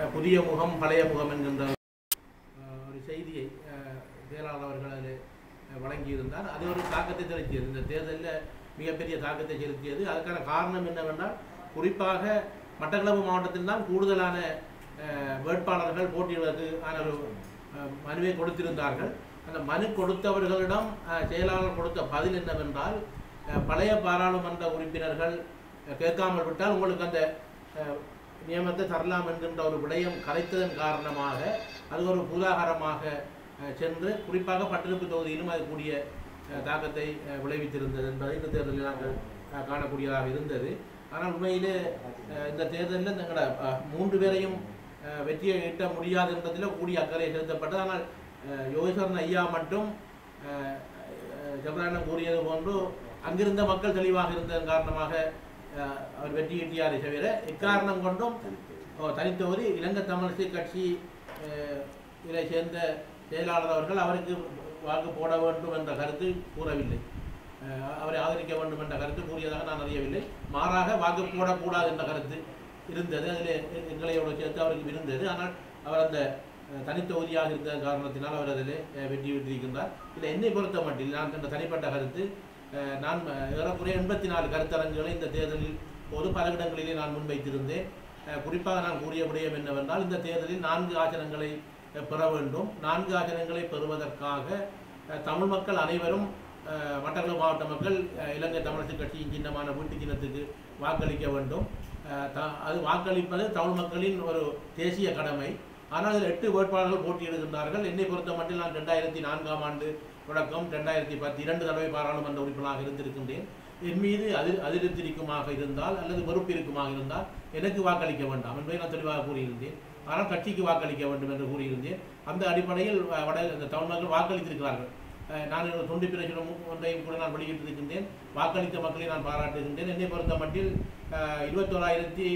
அஹ், புதிய முகம் பழைய முகம் என்கின்ற அஹ், ஒரு செய்தியை அஹ், செயலாளர் அவர்கள் அதில் அஹ், வழங்கியிருந்தார் அது ஒரு தாக்கத்தை செலுத்தியது இந்த தேர்தலில் மிகப்பெரிய தாக்கத்தை செலுத்தியது அதுக்கான காரணம் என்னவென்றால் குறிப்பாக மட்டக்களப்பு மாவட்டத்தில் தான் கூடுதலான அஹ், வேட்பாளர்கள் போட்டியிடுவதற்கு ஆன ஒரு அஹ், மனுவை கொடுத்திருந்தார்கள் அந்த மனு கொடுத்தவர்களிடம் அஹ், செயலாளர் கொடுத்த பதில் என்னவென்றால் அஹ், பழைய பாராளுமன்ற உறுப்பினர்கள் அஹ், கேட்காமல் விட்டால் உங்களுக்கு அந்த அஹ், நியமத்தை தரலாம் என்கின்ற ஒரு விடயம் கலைத்ததன் காரணமாக அது ஒரு பூதாகரமாக அஹ், சென்று குறிப்பாக பட்டிருப்பு தொகுதியிலும் அது கூடிய அஹ், தாக்கத்தை அஹ், விளைவித்திருந்தது என்பதை இந்த தேர்தலில் நாங்கள் அஹ், காணக்கூடியதாக இருந்தது ஆனால் உண்மையிலே அஹ், இந்த தேர்தலில் எங்களோட அஹ், மூன்று பேரையும் அஹ், வெற்றியை ஈட்ட முடியாது என்பதில் கூடிய அக்கறை செலுத்தப்பட்டது ஆனால் அஹ், யோகேஸ்வரன் ஐயா மட்டும் அஹ், அஹ், ஜெபராயணன் கூறியது போன்று அங்கிருந்த மக்கள் தெளிவாக இருந்ததன் காரணமாக அஹ், அவர் வெற்றி ஈட்டியாரை தவிர எக்காரணம் கொண்டும் ஓ, தனித்தொகுதி இலங்கை தமிழிசை கட்சி அஹ், இதை சேர்ந்த செயலாளர் அவர்கள் அவருக்கு வாக்கு போட வேண்டும் என்ற கருத்து கூறவில்லை அஹ், அவரை ஆதரிக்க வேண்டும் என்ற கருத்து கூறியதாக நான் அறியவில்லை மாறாக வாக்கு போடக்கூடாது என்ற கருத்து இருந்தது அதில் எங்களையோடு சேர்த்து அவருக்கு இருந்தது ஆனால் அவர் அந்த அஹ், தனித்தொகுதியாக இருந்த காரணத்தினால் அவர் அதில் அஹ், வெற்றி பெற்றிருக்கின்றார் இதில் என்னை பொறுத்த மட்டில் நான் இந்த தனிப்பட்ட கருத்து அஹ், நான் அஹ், ஏறக்குறைய எண்பத்தி நாலு கருத்தரங்குகளை இந்த தேர்தலில் போது பல இடங்களிலே நான் முன்வைத்திருந்தேன் அஹ், குறிப்பாக நான் கூறிய விடயம் என்னவென்றால் இந்த தேர்தலில் நான்கு ஆசனங்களை அஹ், பெற வேண்டும் நான்கு ஆசனங்களை பெறுவதற்காக அஹ், தமிழ் மக்கள் அனைவரும் அஹ், மட்டக்களப்பு மாவட்ட மக்கள் அஹ், இலங்கை தமிழரசு கட்சியின் சின்னமான வீட்டு சின்னத்துக்கு வாக்களிக்க வேண்டும் அஹ், த- அது வாக்களிப்பது தமிழ் மக்களின் ஒரு தேசிய கடமை ஆனால் அதில் எட்டு வேட்பாளர்கள் போட்டியிடுகின்றார்கள் என்னை பொறுத்த மட்டும் நான் ரெண்டாயிரத்தி நான்காம் ஆண்டு தொடக்கம் ரெண்டாயிரத்தி பத்து இரண்டு தடவை பாராளுமன்ற உறுப்பினராக இருந்திருக்கின்றேன் என் மீது அதிர் அதிருப்திரிக்குமாக இருந்தால் அல்லது வெறுப்பு இருக்குமாக இருந்தால் எனக்கு வாக்களிக்க வேண்டாம் என்பதை நான் தெளிவாக கூறியிருந்தேன் ஆனால் கட்சிக்கு வாக்களிக்க வேண்டும் என்று கூறியிருந்தேன் அந்த அடிப்படையில் அஹ், வட இந்த தமிழ் மக்கள் வாக்களித்திருக்கிறார்கள் அஹ், நான் ஒரு தொண்டு பிரச்சனை ஒன்றையும் கூட நான் வெளியிட்டிருக்கின்றேன் வாக்களித்த மக்களை நான் பாராட்டுகின்றேன் என்னை பொறுத்த மட்டில் அஹ், இருபத்தோராயிரத்தி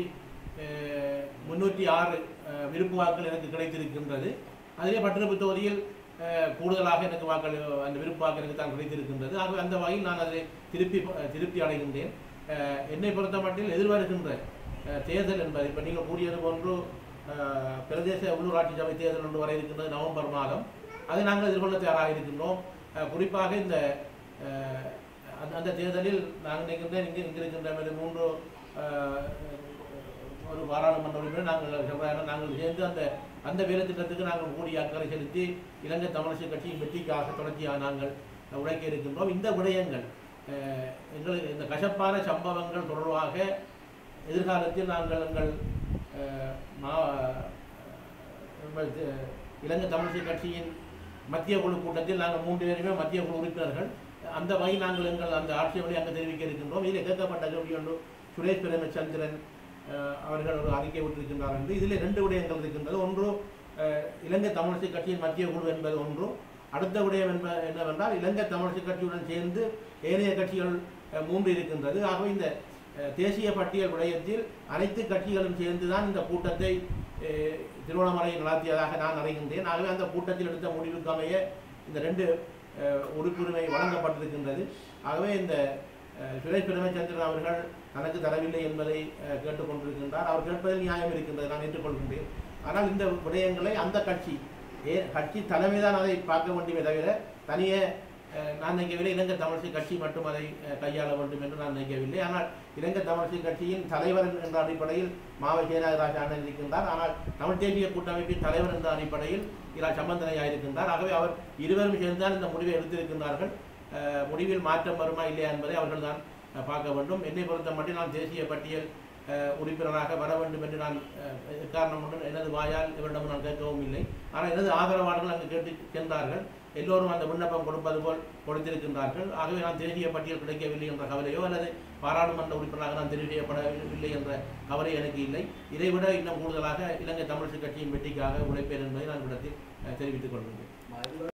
அஹ், முன்னூற்றி ஆறு அஹ், விருப்பு வாக்குகள் எனக்கு கிடைத்திருக்கின்றது அதிலே பட்டிருப்பு தொகுதியில் அஹ், கூடுதலாக எனக்கு வாக்களி அந்த விருப்பு வாக்கு எனக்கு தான் கிடைத்திருக்கின்றது ஆகவே அந்த வகையில் நான் அதை திருப்பி அஹ், திருப்தி அடைகின்றேன் அஹ், என்னை பொறுத்த மட்டில் எதிர்வருகின்ற அஹ், தேர்தல் என்பது இப்போ நீங்கள் கூறியது போன்று அஹ், பிரதேச உள்ளூராட்சி சபை தேர்தல் ஒன்று வர இருக்கின்றது நவம்பர் மாதம் அதை நாங்கள் எதிர்கொள்ள தயாராக இருக்கின்றோம் அஹ், குறிப்பாக இந்த அஹ், அந்த அந்த தேர்தலில் நாங்கள் நினைக்கின்றேன் இங்கே இங்கே இருக்கின்ற மேலே மூன்று அஹ், ஒரு பாராளுமன்ற உறுப்பினர் நாங்கள் செவ்வாய் நாங்கள் சேர்ந்து அந்த அந்த வேலை திட்டத்துக்கு நாங்கள் கூடிய அக்கறை செலுத்தி இலங்கை தமிழரசு கட்சியின் வெற்றிக்காக தொடர்ச்சியாக நாங்கள் உழைக்க இருக்கின்றோம் இந்த விடயங்கள் அஹ், எங்களுக்கு இந்த கசப்பான சம்பவங்கள் தொடர்பாக எதிர்காலத்தில் நாங்கள் எங்கள் அஹ், மா எங்கள் தி- இலங்கை தமிழிசை கட்சியின் மத்திய குழு கூட்டத்தில் நாங்கள் மூன்று பேருமே மத்திய குழு உறுப்பினர்கள் அந்த வகையில் நாங்கள் எங்கள் அந்த ஆட்சியபடி அங்கே தெரிவிக்க இருக்கின்றோம் இதில் கேட்கப்பட்ட கேள்வி ஒன்று சுரேஷ் பிரேமச்சந்திரன் அஹ், அவர்கள் ஒரு அறிக்கை விட்டிருக்கின்றார் என்று இதில் ரெண்டு விடயங்கள் இருக்கின்றது ஒன்று அஹ், இலங்கை தமிழிசை கட்சியின் மத்திய குழு என்பது ஒன்று அடுத்த விடயம் என்ப என்னவென்றால் இலங்கை தமிழிசை கட்சியுடன் சேர்ந்து ஏனைய கட்சிகள் அஹ், மூன்று இருக்கின்றது ஆகவே இந்த அஹ், தேசிய பட்டியல் விடயத்தில் அனைத்து கட்சிகளும் சேர்ந்துதான் இந்த கூட்டத்தை அஹ், திருவண்ணாமலையில் நடத்தியதாக நான் அறிகின்றேன் ஆகவே அந்த கூட்டத்தில் எடுத்த முடிவுக்கு அமைய இந்த ரெண்டு அஹ், உறுப்புரிமை வழங்கப்பட்டிருக்கின்றது ஆகவே இந்த அஹ், சுரேஷ் பிரேமச்சந்திரன் அவர்கள் தனக்கு தரவில்லை என்பதை அஹ், கேட்டுக்கொண்டிருக்கின்றார் அவர் கேட்பதில் நியாயம் இருக்கின்றது நான் ஏற்றுக்கொள்கின்றேன் ஆனால் இந்த விடயங்களை அந்த கட்சி ஏ கட்சி தலைமை தான் அதை பார்க்க வேண்டுமே தவிர தனியே அஹ், நான் நினைக்கவில்லை இலங்கை தமிழிசை கட்சி மட்டும் அதை அஹ், கையாள வேண்டும் என்று நான் நினைக்கவில்லை ஆனால் இலங்கை தமிழிசை கட்சியின் தலைவர் என்ற அடிப்படையில் மாவை சேனாதிராஜ அண்ணன் இருக்கின்றார் ஆனால் தமிழ் தேசிய கூட்டமைப்பின் தலைவர் என்ற அடிப்படையில் இரா சம்பந்தனையாக இருக்கின்றார் ஆகவே அவர் இருவரும் சேர்ந்தால் இந்த முடிவை எடுத்திருக்கின்றார்கள் அஹ், முடிவில் மாற்றம் வருமா இல்லையா என்பதை அவர்கள் தான் அஹ், பார்க்க வேண்டும் என்னை பொறுத்த மட்டும் நான் தேசிய பட்டியல் அஹ், உறுப்பினராக வர வேண்டும் என்று நான் அஹ், காரணம் ஒன்று எனது வாயால் இவரிடம் நான் கேட்கவும் இல்லை ஆனால் எனது ஆதரவாளர்கள் அங்கு கேட்டு சென்றார்கள் எல்லோரும் அந்த விண்ணப்பம் கொடுப்பது போல் கொடுத்திருக்கின்றார்கள் ஆகவே நான் தேசிய பட்டியல் கிடைக்கவில்லை என்ற கவலையோ அல்லது பாராளுமன்ற உறுப்பினராக நான் தெரிவு செய்யப்படவில்லை என்ற கவலை எனக்கு இல்லை இதைவிட இன்னும் கூடுதலாக இலங்கை தமிழிசை கட்சியின் வெற்றிக்காக உழைப்பேன் என்பதை நான் இடத்தில் அஹ், தெரிவித்துக் கொள்கின்றேன்